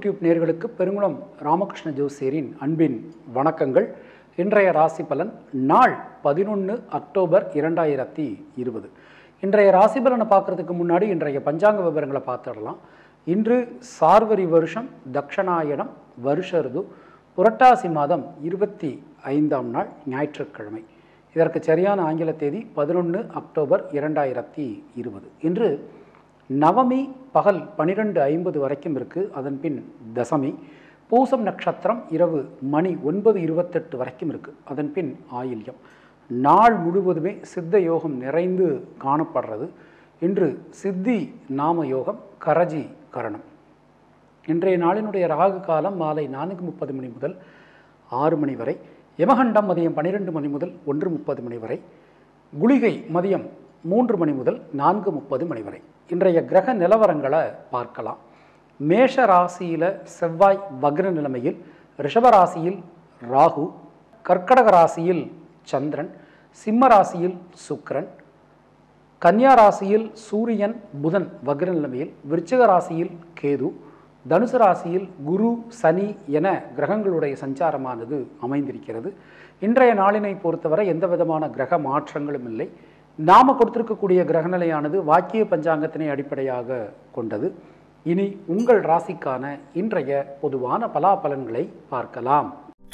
YouTube நேர்களுக்கு பெருங்குளம் ராமகிருஷ்ண ஜோசியரின் அன்பின் வணக்கங்கள் இன்றைய ராசி பலன் நாள் பதினொன்று அக்டோபர் இரண்டாயிரத்தி இருபது இன்றைய ராசி பலனை பார்க்குறதுக்கு முன்னாடி இன்றைய பஞ்சாங்க விவரங்களை பார்த்துடலாம் இன்று சார்வரி வருஷம் தக்ஷணாயனம் வருஷ ருது புரட்டாசி மாதம் இருபத்தி ஐந்தாம் நாள் ஞாயிற்றுக்கிழமை இதற்கு சரியான ஆங்கில தேதி பதினொன்று அக்டோபர் இரண்டாயிரத்தி இருபது இன்று நவமி பகல் பனிரெண்டு ஐம்பது வரைக்கும் இருக்குது அதன் பின் தசமி பூசம் நட்சத்திரம் இரவு மணி ஒன்பது இருபத்தெட்டு வரைக்கும் இருக்குது அதன் பின் ஆயில்யம் நாள் முழுவதுமே சித்த யோகம் நிறைந்து காணப்படுறது இன்று சித்தி நாம யோகம் கரஜி கரணம் இன்றைய நாளினுடைய ராகு காலம் மாலை நான்கு முப்பது மணி முதல் ஆறு மணி வரை யமகண்டம் மதியம் பன்னிரெண்டு மணி முதல் ஒன்று முப்பது மணி வரை குளிகை மதியம் மூன்று மணி முதல் நான்கு முப்பது மணி வரை இன்றைய கிரக நிலவரங்களை பார்க்கலாம் மேஷ ராசியில் செவ்வாய் வக்ர நிலைமையில் ரிஷப ராசியில் ராகு கர்க்கடக ராசியில் சந்திரன் சிம்ம ராசியில் சுக்கிரன் கன்னியா ராசியில் சூரியன் புதன் வக்ர நிலைமையில் விருச்சிக ராசியில் கேது தனுசு ராசியில் குரு சனி என கிரகங்களுடைய சஞ்சாரமானது அமைந்திருக்கிறது இன்றைய நாளினை பொறுத்தவரை எந்த விதமான கிரக மாற்றங்களும் இல்லை நாம கொடுத்திருக்கக்கூடிய கிரகநிலையானது வாக்கிய பஞ்சாங்கத்தினை அடிப்படையாக கொண்டது இனி உங்கள் ராசிக்கான இன்றைய பொதுவான பலாபலன்களை பார்க்கலாம்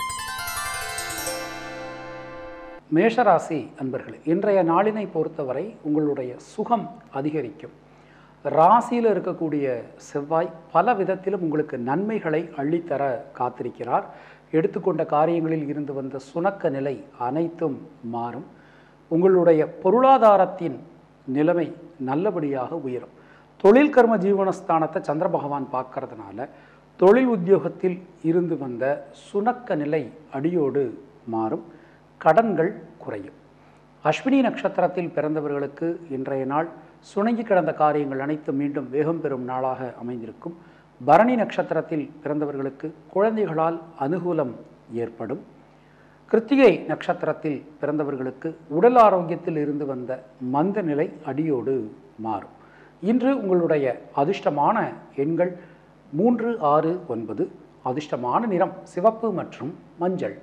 மேஷராசி அன்பர்களே இன்றைய நாளினை பொறுத்தவரை உங்களுடைய சுகம் அதிகரிக்கும் ராசியில் இருக்கக்கூடிய செவ்வாய் பல விதத்திலும் உங்களுக்கு நன்மைகளை அள்ளித்தர காத்திருக்கிறார் எடுத்துக்கொண்ட காரியங்களில் இருந்து வந்த சுணக்க நிலை அனைத்தும் மாறும் உங்களுடைய பொருளாதாரத்தின் நிலைமை நல்லபடியாக உயரும் தொழில் கர்ம ஜீவனஸ்தானத்தை சந்திர பகவான் பார்க்கறதுனால தொழில் உத்தியோகத்தில் இருந்து வந்த சுணக்க நிலை அடியோடு மாறும் கடன்கள் குறையும் அஸ்வினி நட்சத்திரத்தில் பிறந்தவர்களுக்கு இன்றைய நாள் சுணங்கி கிடந்த காரியங்கள் அனைத்தும் மீண்டும் வேகம் பெறும் நாளாக அமைந்திருக்கும் பரணி நட்சத்திரத்தில் பிறந்தவர்களுக்கு குழந்தைகளால் அனுகூலம் ஏற்படும் கிருத்திகை நட்சத்திரத்தில் பிறந்தவர்களுக்கு உடல் ஆரோக்கியத்தில் இருந்து வந்த மந்த நிலை அடியோடு மாறும் இன்று உங்களுடைய அதிர்ஷ்டமான எண்கள் மூன்று ஆறு ஒன்பது அதிர்ஷ்டமான நிறம் சிவப்பு மற்றும் மஞ்சள்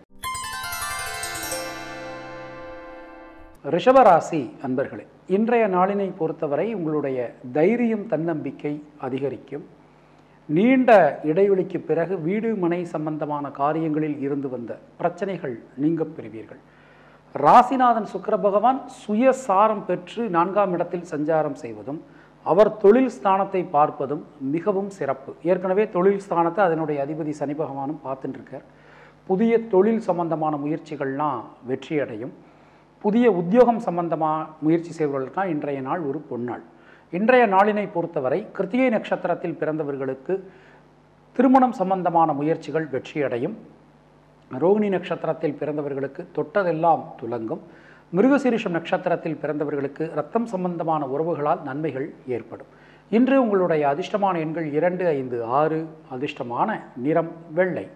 ரிஷபராசி அன்பர்களே இன்றைய நாளினை பொறுத்தவரை உங்களுடைய தைரியம் தன்னம்பிக்கை அதிகரிக்கும் நீண்ட இடைவெளிக்கு பிறகு வீடு மனை சம்பந்தமான காரியங்களில் இருந்து வந்த பிரச்சனைகள் நீங்கப் பெறுவீர்கள் ராசிநாதன் சுக்கிர பகவான் சுயசாரம் பெற்று நான்காம் இடத்தில் சஞ்சாரம் செய்வதும் அவர் தொழில் ஸ்தானத்தை பார்ப்பதும் மிகவும் சிறப்பு ஏற்கனவே தொழில் ஸ்தானத்தை அதனுடைய அதிபதி சனி பகவானும் பார்த்துட்டு இருக்கார் புதிய தொழில் சம்பந்தமான முயற்சிகள்லாம் வெற்றியடையும் புதிய உத்தியோகம் சம்பந்தமாக முயற்சி செய்பவர்களுக்கான இன்றைய நாள் ஒரு பொன்னாள் இன்றைய நாளினை பொறுத்தவரை கிருத்திகை நட்சத்திரத்தில் பிறந்தவர்களுக்கு திருமணம் சம்பந்தமான முயற்சிகள் வெற்றியடையும் ரோகிணி நட்சத்திரத்தில் பிறந்தவர்களுக்கு தொட்டதெல்லாம் துலங்கும் மிருகசீரிஷம் நட்சத்திரத்தில் பிறந்தவர்களுக்கு ரத்தம் சம்பந்தமான உறவுகளால் நன்மைகள் ஏற்படும் இன்று உங்களுடைய அதிர்ஷ்டமான எண்கள் இரண்டு ஐந்து ஆறு அதிர்ஷ்டமான நிறம் வெள்ளை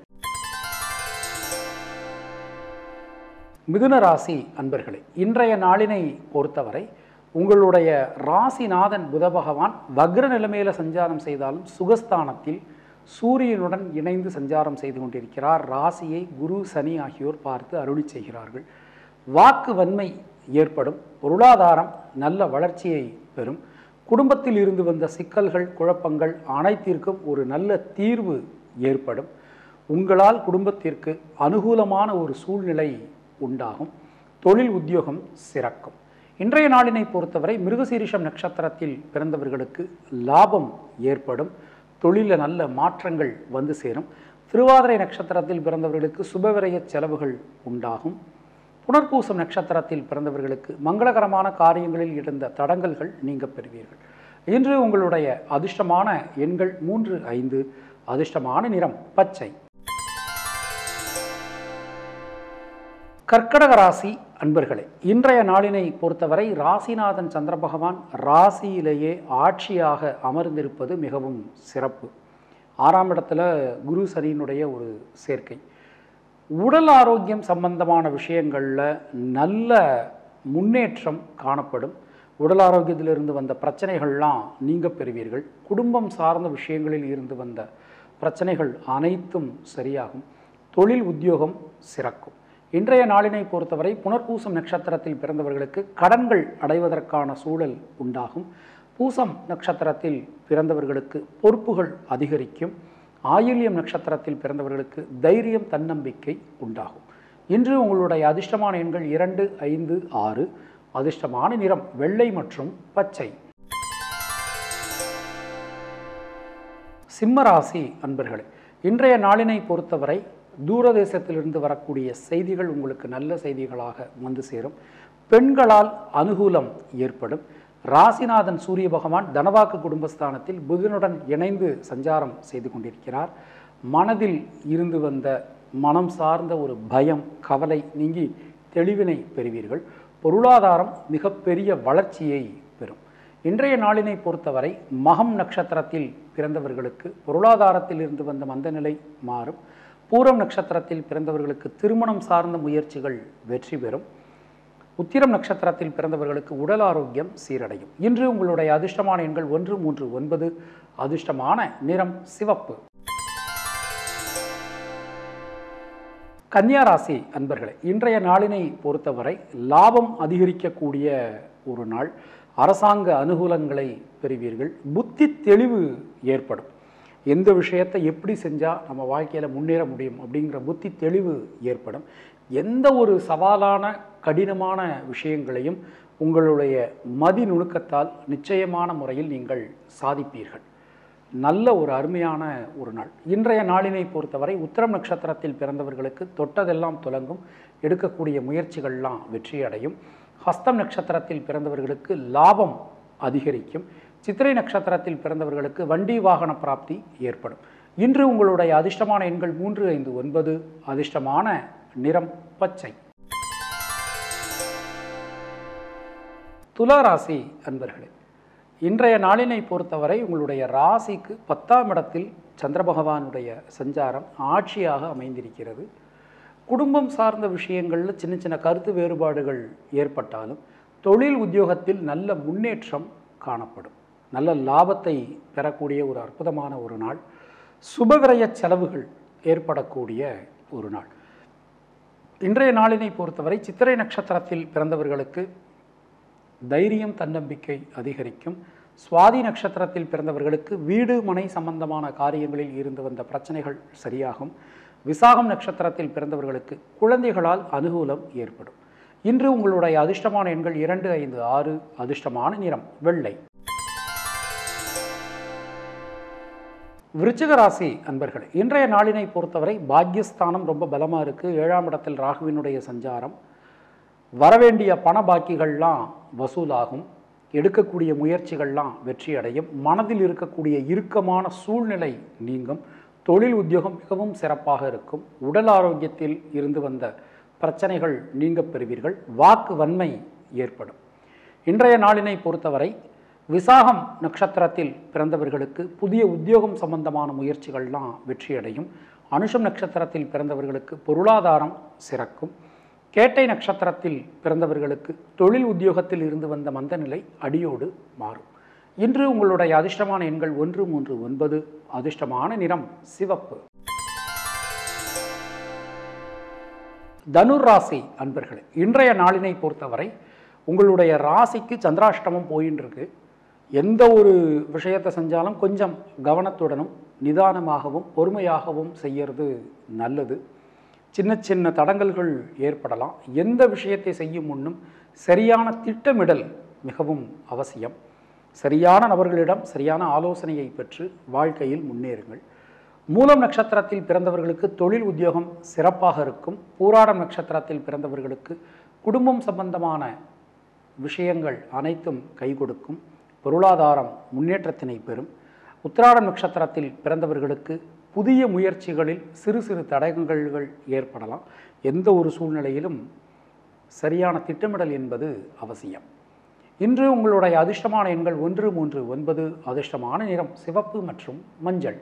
மிதுன ராசி அன்பர்களே இன்றைய நாளினை பொறுத்தவரை உங்களுடைய ராசிநாதன் புத பகவான் வக்ர நிலைமையில சஞ்சாரம் செய்தாலும் சுகஸ்தானத்தில் சூரியனுடன் இணைந்து சஞ்சாரம் செய்து கொண்டிருக்கிறார் ராசியை குரு சனி ஆகியோர் பார்த்து அருளி செய்கிறார்கள் வாக்கு வன்மை ஏற்படும் பொருளாதாரம் நல்ல வளர்ச்சியை பெறும் குடும்பத்தில் இருந்து வந்த சிக்கல்கள் குழப்பங்கள் அனைத்திற்கும் ஒரு நல்ல தீர்வு ஏற்படும் உங்களால் குடும்பத்திற்கு அனுகூலமான ஒரு சூழ்நிலை உண்டாகும் தொழில் உத்தியோகம் சிறக்கும் இன்றைய நாளினை பொறுத்தவரை மிருகசீரிஷம் நட்சத்திரத்தில் பிறந்தவர்களுக்கு லாபம் ஏற்படும் தொழிலில் நல்ல மாற்றங்கள் வந்து சேரும் திருவாதிரை நட்சத்திரத்தில் பிறந்தவர்களுக்கு சுபவிரய செலவுகள் உண்டாகும் புனர்பூசம் நட்சத்திரத்தில் பிறந்தவர்களுக்கு மங்களகரமான காரியங்களில் இருந்த தடங்கல்கள் நீங்க பெறுவீர்கள் இன்று உங்களுடைய அதிர்ஷ்டமான எண்கள் மூன்று ஐந்து அதிர்ஷ்டமான நிறம் பச்சை கர்க்கடக ராசி அன்பர்களே இன்றைய நாளினை பொறுத்தவரை ராசிநாதன் சந்திர பகவான் ராசியிலேயே ஆட்சியாக அமர்ந்திருப்பது மிகவும் சிறப்பு ஆறாம் இடத்துல குரு சனியினுடைய ஒரு சேர்க்கை உடல் ஆரோக்கியம் சம்பந்தமான விஷயங்களில் நல்ல முன்னேற்றம் காணப்படும் உடல் ஆரோக்கியத்திலிருந்து வந்த பிரச்சனைகள்லாம் நீங்க பெறுவீர்கள் குடும்பம் சார்ந்த விஷயங்களில் இருந்து வந்த பிரச்சனைகள் அனைத்தும் சரியாகும் தொழில் உத்தியோகம் சிறக்கும் இன்றைய நாளினை பொறுத்தவரை புனர்பூசம் நட்சத்திரத்தில் பிறந்தவர்களுக்கு கடன்கள் அடைவதற்கான சூழல் உண்டாகும் பூசம் நட்சத்திரத்தில் பிறந்தவர்களுக்கு பொறுப்புகள் அதிகரிக்கும் ஆயில்யம் நட்சத்திரத்தில் பிறந்தவர்களுக்கு தைரியம் தன்னம்பிக்கை உண்டாகும் இன்று உங்களுடைய அதிர்ஷ்டமான எண்கள் இரண்டு ஐந்து ஆறு அதிர்ஷ்டமான நிறம் வெள்ளை மற்றும் பச்சை சிம்மராசி அன்பர்களே இன்றைய நாளினை பொறுத்தவரை தூரதேசத்திலிருந்து வரக்கூடிய செய்திகள் உங்களுக்கு நல்ல செய்திகளாக வந்து சேரும் பெண்களால் அனுகூலம் ஏற்படும் ராசிநாதன் சூரிய பகவான் தனவாக்கு குடும்பஸ்தானத்தில் புதனுடன் இணைந்து சஞ்சாரம் செய்து கொண்டிருக்கிறார் மனதில் இருந்து வந்த மனம் சார்ந்த ஒரு பயம் கவலை நீங்கி தெளிவினை பெறுவீர்கள் பொருளாதாரம் மிகப்பெரிய வளர்ச்சியை பெறும் இன்றைய நாளினை பொறுத்தவரை மகம் நட்சத்திரத்தில் பிறந்தவர்களுக்கு பொருளாதாரத்தில் இருந்து வந்த மந்தநிலை மாறும் பூரம் நட்சத்திரத்தில் பிறந்தவர்களுக்கு திருமணம் சார்ந்த முயற்சிகள் வெற்றி பெறும் உத்திரம் நட்சத்திரத்தில் பிறந்தவர்களுக்கு உடல் ஆரோக்கியம் சீரடையும் இன்று உங்களுடைய அதிர்ஷ்டமான எண்கள் ஒன்று மூன்று ஒன்பது அதிர்ஷ்டமான நிறம் சிவப்பு கன்னியாராசி அன்பர்களே இன்றைய நாளினை பொறுத்தவரை லாபம் அதிகரிக்கக்கூடிய ஒரு நாள் அரசாங்க அனுகூலங்களை பெறுவீர்கள் புத்தி தெளிவு ஏற்படும் எந்த விஷயத்தை எப்படி செஞ்சால் நம்ம வாழ்க்கையில் முன்னேற முடியும் அப்படிங்கிற புத்தி தெளிவு ஏற்படும் எந்த ஒரு சவாலான கடினமான விஷயங்களையும் உங்களுடைய மதி நுணுக்கத்தால் நிச்சயமான முறையில் நீங்கள் சாதிப்பீர்கள் நல்ல ஒரு அருமையான ஒரு நாள் இன்றைய நாளினை பொறுத்தவரை உத்திரம் நட்சத்திரத்தில் பிறந்தவர்களுக்கு தொட்டதெல்லாம் துலங்கும் எடுக்கக்கூடிய முயற்சிகள்லாம் வெற்றியடையும் ஹஸ்தம் நட்சத்திரத்தில் பிறந்தவர்களுக்கு லாபம் அதிகரிக்கும் சித்திரை நட்சத்திரத்தில் பிறந்தவர்களுக்கு வண்டி வாகன பிராப்தி ஏற்படும் இன்று உங்களுடைய அதிர்ஷ்டமான எண்கள் மூன்று ஐந்து ஒன்பது அதிர்ஷ்டமான நிறம் பச்சை துலா ராசி அன்பர்களே இன்றைய நாளினை பொறுத்தவரை உங்களுடைய ராசிக்கு பத்தாம் இடத்தில் சந்திர பகவானுடைய சஞ்சாரம் ஆட்சியாக அமைந்திருக்கிறது குடும்பம் சார்ந்த விஷயங்களில் சின்ன சின்ன கருத்து வேறுபாடுகள் ஏற்பட்டாலும் தொழில் உத்தியோகத்தில் நல்ல முன்னேற்றம் காணப்படும் நல்ல லாபத்தை பெறக்கூடிய ஒரு அற்புதமான ஒரு நாள் சுபவிரய செலவுகள் ஏற்படக்கூடிய ஒரு நாள் இன்றைய நாளினை பொறுத்தவரை சித்திரை நட்சத்திரத்தில் பிறந்தவர்களுக்கு தைரியம் தன்னம்பிக்கை அதிகரிக்கும் சுவாதி நட்சத்திரத்தில் பிறந்தவர்களுக்கு வீடு மனை சம்பந்தமான காரியங்களில் இருந்து வந்த பிரச்சனைகள் சரியாகும் விசாகம் நட்சத்திரத்தில் பிறந்தவர்களுக்கு குழந்தைகளால் அனுகூலம் ஏற்படும் இன்று உங்களுடைய அதிர்ஷ்டமான எண்கள் இரண்டு ஐந்து ஆறு அதிர்ஷ்டமான நிறம் வெள்ளை விருச்சிக ராசி அன்பர்கள் இன்றைய நாளினை பொறுத்தவரை பாக்யஸ்தானம் ரொம்ப பலமாக இருக்குது ஏழாம் இடத்தில் ராகுவினுடைய சஞ்சாரம் வரவேண்டிய பண பாக்கிகள்லாம் வசூலாகும் எடுக்கக்கூடிய முயற்சிகள்லாம் வெற்றி அடையும் மனதில் இருக்கக்கூடிய இறுக்கமான சூழ்நிலை நீங்கும் தொழில் உத்தியோகம் மிகவும் சிறப்பாக இருக்கும் உடல் ஆரோக்கியத்தில் இருந்து வந்த பிரச்சனைகள் நீங்க பெறுவீர்கள் வாக்கு வன்மை ஏற்படும் இன்றைய நாளினை பொறுத்தவரை விசாகம் நட்சத்திரத்தில் பிறந்தவர்களுக்கு புதிய உத்தியோகம் சம்பந்தமான முயற்சிகள்லாம் வெற்றியடையும் அனுஷம் நட்சத்திரத்தில் பிறந்தவர்களுக்கு பொருளாதாரம் சிறக்கும் கேட்டை நட்சத்திரத்தில் பிறந்தவர்களுக்கு தொழில் உத்தியோகத்தில் இருந்து வந்த மந்தநிலை அடியோடு மாறும் இன்று உங்களுடைய அதிர்ஷ்டமான எண்கள் ஒன்று மூன்று ஒன்பது அதிர்ஷ்டமான நிறம் சிவப்பு தனுர் ராசி அன்பர்களே இன்றைய நாளினை பொறுத்தவரை உங்களுடைய ராசிக்கு சந்திராஷ்டமம் போயின்னு இருக்கு எந்த ஒரு விஷயத்தை செஞ்சாலும் கொஞ்சம் கவனத்துடனும் நிதானமாகவும் பொறுமையாகவும் செய்யறது நல்லது சின்ன சின்ன தடங்கல்கள் ஏற்படலாம் எந்த விஷயத்தை செய்யும் முன்னும் சரியான திட்டமிடல் மிகவும் அவசியம் சரியான நபர்களிடம் சரியான ஆலோசனையை பெற்று வாழ்க்கையில் முன்னேறுங்கள் மூலம் நட்சத்திரத்தில் பிறந்தவர்களுக்கு தொழில் உத்தியோகம் சிறப்பாக இருக்கும் பூராடம் நட்சத்திரத்தில் பிறந்தவர்களுக்கு குடும்பம் சம்பந்தமான விஷயங்கள் அனைத்தும் கை கொடுக்கும் பொருளாதாரம் முன்னேற்றத்தினை பெறும் உத்திராடம் நட்சத்திரத்தில் பிறந்தவர்களுக்கு புதிய முயற்சிகளில் சிறு சிறு தடங்கல்கள் ஏற்படலாம் எந்த ஒரு சூழ்நிலையிலும் சரியான திட்டமிடல் என்பது அவசியம் இன்று உங்களுடைய அதிர்ஷ்டமான எண்கள் ஒன்று மூன்று ஒன்பது அதிர்ஷ்டமான நிறம் சிவப்பு மற்றும் மஞ்சள்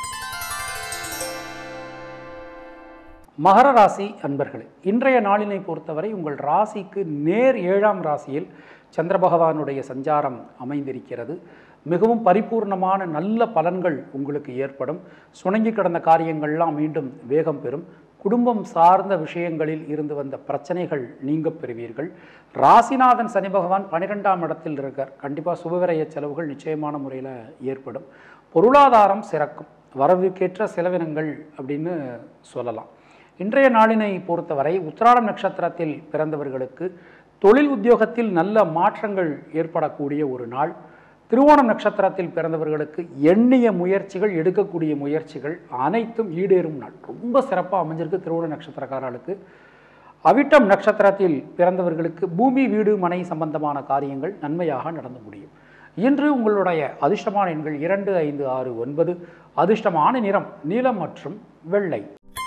மகர ராசி அன்பர்களே இன்றைய நாளினை பொறுத்தவரை உங்கள் ராசிக்கு நேர் ஏழாம் ராசியில் சந்திர பகவானுடைய சஞ்சாரம் அமைந்திருக்கிறது மிகவும் பரிபூர்ணமான நல்ல பலன்கள் உங்களுக்கு ஏற்படும் சுணங்கி கிடந்த காரியங்கள்லாம் மீண்டும் வேகம் பெறும் குடும்பம் சார்ந்த விஷயங்களில் இருந்து வந்த பிரச்சனைகள் நீங்க பெறுவீர்கள் ராசிநாதன் சனி பகவான் பன்னிரெண்டாம் இடத்தில் இருக்கார் கண்டிப்பாக சுபவிரய செலவுகள் நிச்சயமான முறையில் ஏற்படும் பொருளாதாரம் சிறக்கும் வரவுக்கேற்ற செலவினங்கள் அப்படின்னு சொல்லலாம் இன்றைய நாளினை பொறுத்தவரை உத்திராடம் நட்சத்திரத்தில் பிறந்தவர்களுக்கு தொழில் உத்தியோகத்தில் நல்ல மாற்றங்கள் ஏற்படக்கூடிய ஒரு நாள் திருவோணம் நட்சத்திரத்தில் பிறந்தவர்களுக்கு எண்ணிய முயற்சிகள் எடுக்கக்கூடிய முயற்சிகள் அனைத்தும் ஈடேறும் நாள் ரொம்ப சிறப்பாக அமைஞ்சிருக்கு திருவோண நட்சத்திரக்காரர்களுக்கு அவிட்டம் நட்சத்திரத்தில் பிறந்தவர்களுக்கு பூமி வீடு மனை சம்பந்தமான காரியங்கள் நன்மையாக நடந்து முடியும் இன்று உங்களுடைய அதிர்ஷ்டமான எண்கள் இரண்டு ஐந்து ஆறு ஒன்பது அதிர்ஷ்டமான நிறம் நீலம் மற்றும் வெள்ளை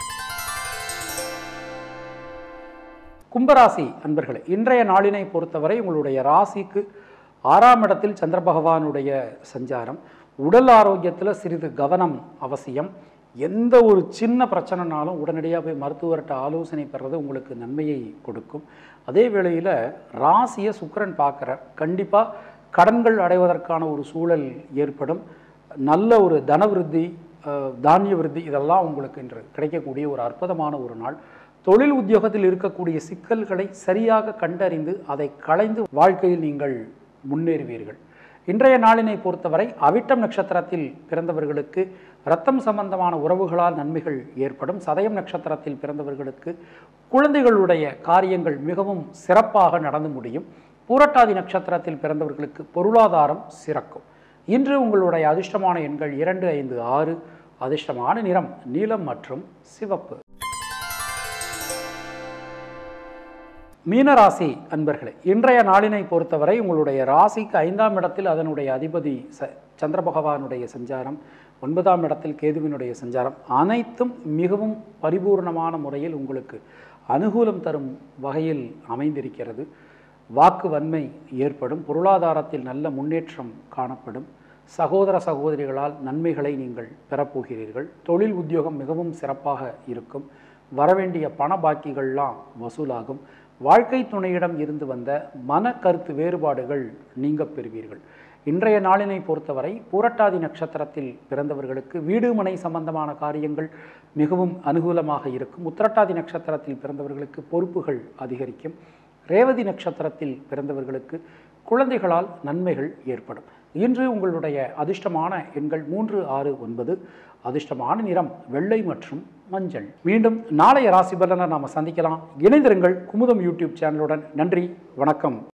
கும்பராசி அன்பர்களே இன்றைய நாளினை பொறுத்தவரை உங்களுடைய ராசிக்கு ஆறாம் இடத்தில் சந்திர பகவானுடைய சஞ்சாரம் உடல் ஆரோக்கியத்தில் சிறிது கவனம் அவசியம் எந்த ஒரு சின்ன பிரச்சனைனாலும் உடனடியாக போய் மருத்துவர்கிட்ட ஆலோசனை பெறது உங்களுக்கு நன்மையை கொடுக்கும் அதே வேளையில் ராசியை சுக்கிரன் பார்க்குற கண்டிப்பாக கடன்கள் அடைவதற்கான ஒரு சூழல் ஏற்படும் நல்ல ஒரு தனவிருத்தி அஹ், தானிய விருத்தி இதெல்லாம் உங்களுக்கு இன்று கிடைக்கக்கூடிய ஒரு அற்புதமான ஒரு நாள் தொழில் உத்தியோகத்தில் இருக்கக்கூடிய சிக்கல்களை சரியாக கண்டறிந்து அதை களைந்து வாழ்க்கையில் நீங்கள் முன்னேறுவீர்கள் இன்றைய நாளினை பொறுத்தவரை அவிட்டம் நட்சத்திரத்தில் பிறந்தவர்களுக்கு இரத்தம் சம்பந்தமான உறவுகளால் நன்மைகள் ஏற்படும் சதயம் நட்சத்திரத்தில் பிறந்தவர்களுக்கு குழந்தைகளுடைய காரியங்கள் மிகவும் சிறப்பாக நடந்து முடியும் பூரட்டாதி நட்சத்திரத்தில் பிறந்தவர்களுக்கு பொருளாதாரம் சிறக்கும் இன்று உங்களுடைய அதிர்ஷ்டமான எண்கள் இரண்டு ஐந்து ஆறு அதிர்ஷ்டமான நிறம் நீலம் மற்றும் சிவப்பு மீனராசி அன்பர்களே இன்றைய நாளினை பொறுத்தவரை உங்களுடைய ராசிக்கு ஐந்தாம் இடத்தில் அதனுடைய அதிபதி ச சந்திர பகவானுடைய சஞ்சாரம் ஒன்பதாம் இடத்தில் கேதுவினுடைய சஞ்சாரம் அனைத்தும் மிகவும் பரிபூர்ணமான முறையில் உங்களுக்கு அனுகூலம் தரும் வகையில் அமைந்திருக்கிறது வாக்கு வன்மை ஏற்படும் பொருளாதாரத்தில் நல்ல முன்னேற்றம் காணப்படும் சகோதர சகோதரிகளால் நன்மைகளை நீங்கள் பெறப்போகிறீர்கள் தொழில் உத்தியோகம் மிகவும் சிறப்பாக இருக்கும் வரவேண்டிய பண பாக்கிகள்லாம் வசூலாகும் வாழ்க்கை துணையிடம் இருந்து வந்த மன கருத்து வேறுபாடுகள் நீங்க பெறுவீர்கள் இன்றைய நாளினை பொறுத்தவரை பூரட்டாதி நட்சத்திரத்தில் பிறந்தவர்களுக்கு வீடு மனை சம்பந்தமான காரியங்கள் மிகவும் அனுகூலமாக இருக்கும் உத்திரட்டாதி நட்சத்திரத்தில் பிறந்தவர்களுக்கு பொறுப்புகள் அதிகரிக்கும் ரேவதி நட்சத்திரத்தில் பிறந்தவர்களுக்கு குழந்தைகளால் நன்மைகள் ஏற்படும் இன்று உங்களுடைய அதிர்ஷ்டமான எண்கள் மூன்று ஆறு ஒன்பது அதிர்ஷ்டமான நிறம் வெள்ளை மற்றும் மஞ்சள் மீண்டும் நாளைய ராசி பலனை நாம் சந்திக்கலாம் இணைந்திருங்கள் குமுதம் யூடியூப் சேனலுடன் நன்றி வணக்கம்